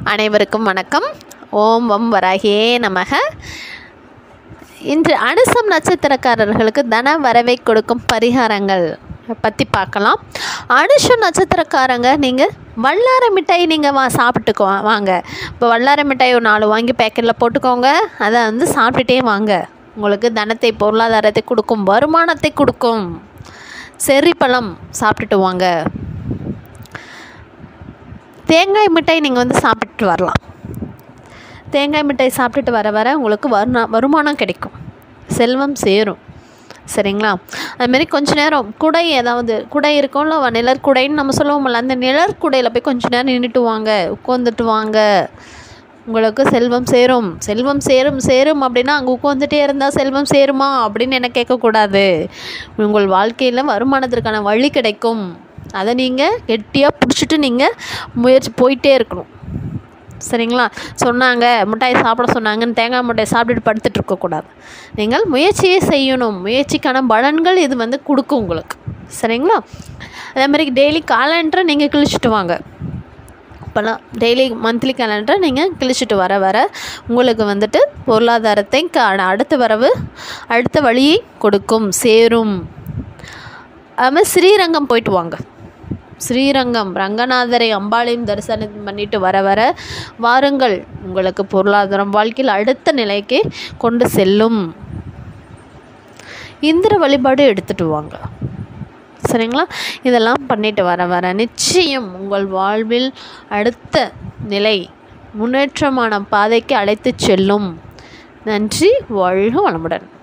அனைவருக்கும் வணக்கம் ஓம் வம் வராகியே நமக இன்று அனுசம் நட்சத்திரக்காரர்களுக்கு தன வரவை கொடுக்கும் பரிகாரங்கள் பற்றி பார்க்கலாம் அனுஷம் நட்சத்திரக்காரங்க நீங்கள் வல்லார மிட்டாய் நீங்கள் வா சாப்பிட்டுக்கோ வாங்க இப்போ வல்லார மிட்டாய் ஒரு நாலு வாங்கி பேக்கெட்டில் போட்டுக்கோங்க அதை வந்து சாப்பிட்டுட்டே வாங்க உங்களுக்கு தனத்தை பொருளாதாரத்தை கொடுக்கும் வருமானத்தை கொடுக்கும் செர்ரிப்பழம் சாப்பிட்டுட்டு வாங்க தேங்காய் மிட்டாய் நீங்கள் வந்து சாப்பிட்டுட்டு வரலாம் தேங்காய் மிட்டாய் சாப்பிட்டுட்டு வர வர உங்களுக்கு வருணா வருமானம் கிடைக்கும் செல்வம் சேரும் சரிங்களா அதுமாரி கொஞ்ச நேரம் குடை ஏதாவது குடை இருக்கும்ல வ- நிழற்குடைன்னு நம்ம சொல்லுவோம்ல அந்த நிழற்குடையில் போய் கொஞ்ச நேரம் நின்றுட்டு வாங்க உட்காந்துட்டு வாங்க உங்களுக்கு செல்வம் சேரும் செல்வம் சேரும் சேரும் அப்படின்னா அங்கே உட்காந்துட்டே இருந்தால் செல்வம் சேருமா அப்படின்னு என்ன கேட்கக்கூடாது உங்கள் வாழ்க்கையில் வருமானத்திற்கான வழி கிடைக்கும் அதை நீங்கள் கெட்டியாக பிடிச்சிட்டு நீங்கள் முயற்சி போயிட்டே இருக்கணும் சரிங்களா சொன்னாங்க மிட்டாய் சாப்பிட சொன்னாங்கன்னு தேங்காய் மிட்டாய் சாப்பிட்டுட்டு படுத்துட்டு இருக்கக்கூடாது நீங்கள் முயற்சியே செய்யணும் முயற்சிக்கான பலன்கள் இது வந்து கொடுக்கும் உங்களுக்கு சரிங்களா அதே மாதிரி டெய்லி காலண்டரை நீங்கள் கிழிச்சிட்டு வாங்க இப்போல்லாம் டெய்லி மந்த்லி கேலண்டரை நீங்கள் கிழிச்சிட்டு வர வர உங்களுக்கு வந்துட்டு பொருளாதாரத்தை க- அடுத்த வரவு அடுத்த வழியை கொடுக்கும் சேரும் அதுமாதிரி ஸ்ரீரங்கம் போயிட்டு வாங்க ஸ்ரீரங்கம் ரங்கநாதரை அம்பாளையும் தரிசனம் பண்ணிட்டு வர வர வாருங்கள் உங்களுக்கு பொருளாதாரம் வாழ்க்கையில் அடுத்த நிலைக்கு கொண்டு செல்லும் இந்திர வழிபாடு எடுத்துட்டு வாங்க சரிங்களா இதெல்லாம் பண்ணிட்டு வர வர நிச்சயம் உங்கள் வாழ்வில் அடுத்த நிலை முன்னேற்றமான பாதைக்கு அழைத்து செல்லும் நன்றி வாழ்க வளமுடன்